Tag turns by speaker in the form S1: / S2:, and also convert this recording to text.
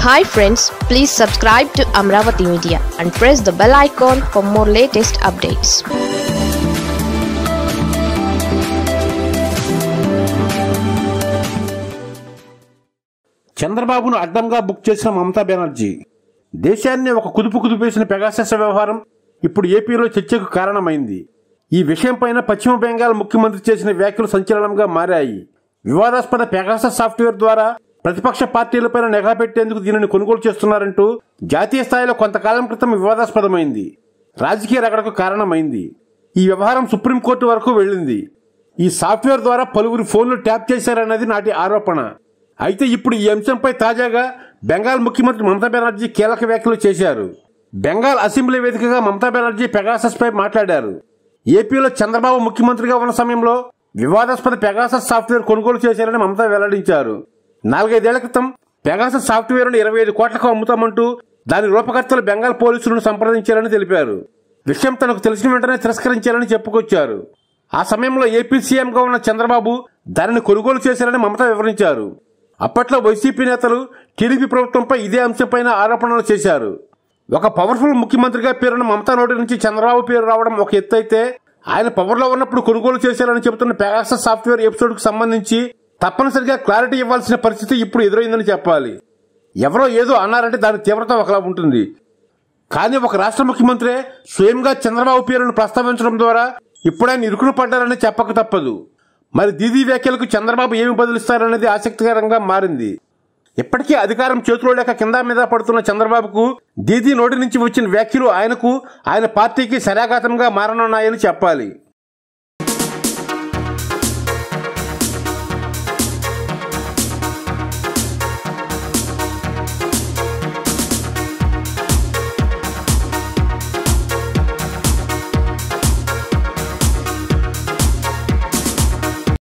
S1: hi friends please subscribe to Amaravati media and press the bell icon for more latest updates
S2: చంద్రబాబును అడ్డంగా book చేసిన మమతా బెనర్జీ దేశాన్ని ఒక కుదుపు కుదిపేసిన Pegasus వ్యవహారం ఇప్పుడు ఏపీలో చర్చకు కారణమైంది ఈ విషయంపైన పశ్చిమ బెంగాల్ ముఖ్యమంత్రి చేసిన వ్యాఖ్యలు సంచలనంగా మారాయి వివాదాస్పద పెగాసస్ సాఫ్ట్వేర్ ద్వారా ప్రతిపక్ష పార్టీలపైన నిఘా పెట్టేందుకు దీనిని కొనుగోలు చేస్తున్నారంటూ జాతీయ స్థాయిలో కొంతకాలం క్రితం వివాదాస్పదమైంది రాజకీయ రగడకు కారణమైంది ఈ వ్యవహారం సుప్రీంకోర్టు వరకు వెళ్ళింది ఈ సాఫ్ట్వేర్ ద్వారా పలువురి ఫోన్లు ట్యాప్ చేశారన్నది నాటి ఆరోపణ అయితే ఇప్పుడు ఈ అంశంపై తాజాగా బెంగాల్ ముఖ్యమంత్రి మమతా బెనర్జీ కీలక వ్యాఖ్యలు చేశారు బెంగాల్ అసెంబ్లీ వేదికగా మమతా బెనర్జీ పెగాసస్ పై మాట్లాడారు ఏపీలో చంద్రబాబు ముఖ్యమంత్రిగా ఉన్న సమయంలో వివాదాస్పద పెగాసస్ సాఫ్ట్వేర్ కొనుగోలు చేశారని మమతా వెల్లడించారు నాలుగైదేళ్ల క్రితం పెగాసస్ సాఫ్ట్వేర్ను ఇరవై ఐదు కోట్లకు అమ్ముతామంటూ దాని రూపకర్తలు బెంగాల్ పోలీసులను సంప్రదించారని తెలిపారు విషయం తనకు తెలిసిన వెంటనే తిరస్కరించారని చెప్పుకొచ్చారు ఆ సమయంలో ఏపీ సీఎంగా ఉన్న చంద్రబాబు దానిని కొనుగోలు చేశారని మమత వివరించారు అప్పట్లో వైసీపీ నేతలు టీడీపీ ప్రభుత్వంపై ఇదే అంశంపైన ఆరోపణలు చేశారు ఒక పవర్ఫుల్ ముఖ్యమంత్రిగా పేరున్న మమతా నోటి నుంచి చంద్రబాబు పేరు రావడం ఒక ఎత్తు అయితే ఆయన పవర్లో ఉన్నప్పుడు కొనుగోలు చేశారని చెబుతున్న పెగాసస్ సాఫ్ట్వేర్ ఎపిసోడ్కు సంబంధించి తప్పనిసరిగా క్లారిటీ ఇవ్వాల్సిన పరిస్థితి ఇప్పుడు ఎదురైందని చెప్పాలి ఎవరో ఏదో అన్నారంటే దాని తీవ్రత ఒకలా ఉంటుంది కానీ ఒక రాష్ట్ర ముఖ్యమంత్రి స్వయంగా చంద్రబాబు పేరును ప్రస్తావించడం ద్వారా ఇప్పుడాయన ఇరుకును పడ్డారని చెప్పక తప్పదు మరి దీదీ వ్యాఖ్యలకు చంద్రబాబు ఏమి బదులిస్తారనేది ఆసక్తికరంగా మారింది ఇప్పటికీ అధికారం చేతిలో లేక కింద మీద పడుతున్న చంద్రబాబుకు దీదీ నోటి నుంచి వచ్చిన వ్యాఖ్యలు ఆయనకు ఆయన పార్టీకి శరాఘాతంగా మారనున్నాయని చెప్పాలి